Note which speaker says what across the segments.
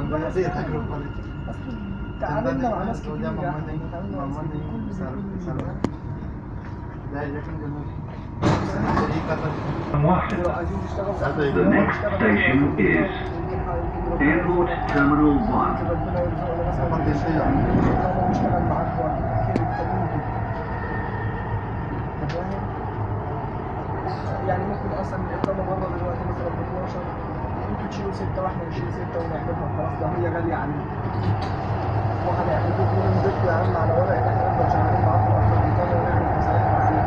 Speaker 1: ربنا
Speaker 2: Kasi
Speaker 1: يسلمك.
Speaker 2: tagro pa rin.
Speaker 1: اصل تعاملنا مع ناس كتير
Speaker 2: Kaya
Speaker 1: يا
Speaker 2: mama
Speaker 1: احمد
Speaker 2: na
Speaker 1: تعاملنا مع ناس
Speaker 2: mama na
Speaker 1: كتير
Speaker 2: yung
Speaker 1: كل
Speaker 2: sarap
Speaker 1: بيقول لي
Speaker 2: sarap. Dahil yan yung ganun. Ikat at
Speaker 3: واحد
Speaker 1: لو عايزين نشتغل
Speaker 2: Ate,
Speaker 3: The next station is Airport Terminal 1.
Speaker 1: ربنا يرزقنا مثلا
Speaker 2: Kapag siya.
Speaker 1: طالما نشتغل معاك وقت كده بتقول كده أنت فاهم؟ يعني ممكن اصلا الاقامه بره دلوقتي مثلا ب 12 انتوا تشيلوا سته واحنا نشيل سته ونعملها خلاص ده هي غاليه علينا وهنعمل لكم نديكوا يا عم على ورق ان احنا نفضل شغالين معاكم اكتر من كده ونعمل مصالح عليكم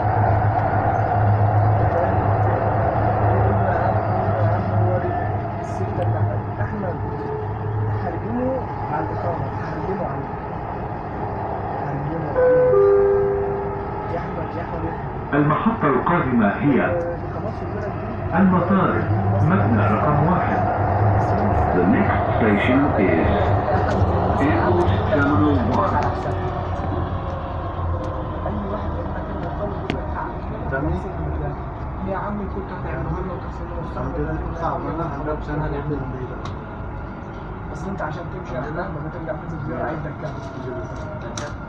Speaker 1: أنت فاهم؟ قولوا يا عم قولوا يا عم هو السته اللي احنا احنا هرجمه على الاقامه هرجمه عليه هرجمه عليه يا احمد يا احمد افهم.
Speaker 3: المحطة القادمة هي المطار مبنى رقم واحد The next station is Airport Terminal 1.
Speaker 1: يا عمي كنت هتعمله لنا وتغسله
Speaker 2: Ang sa amin na hanap siya na nito dito.
Speaker 1: بس انت عشان تمشي على مهما ترجع تنزل زياره عايز دكه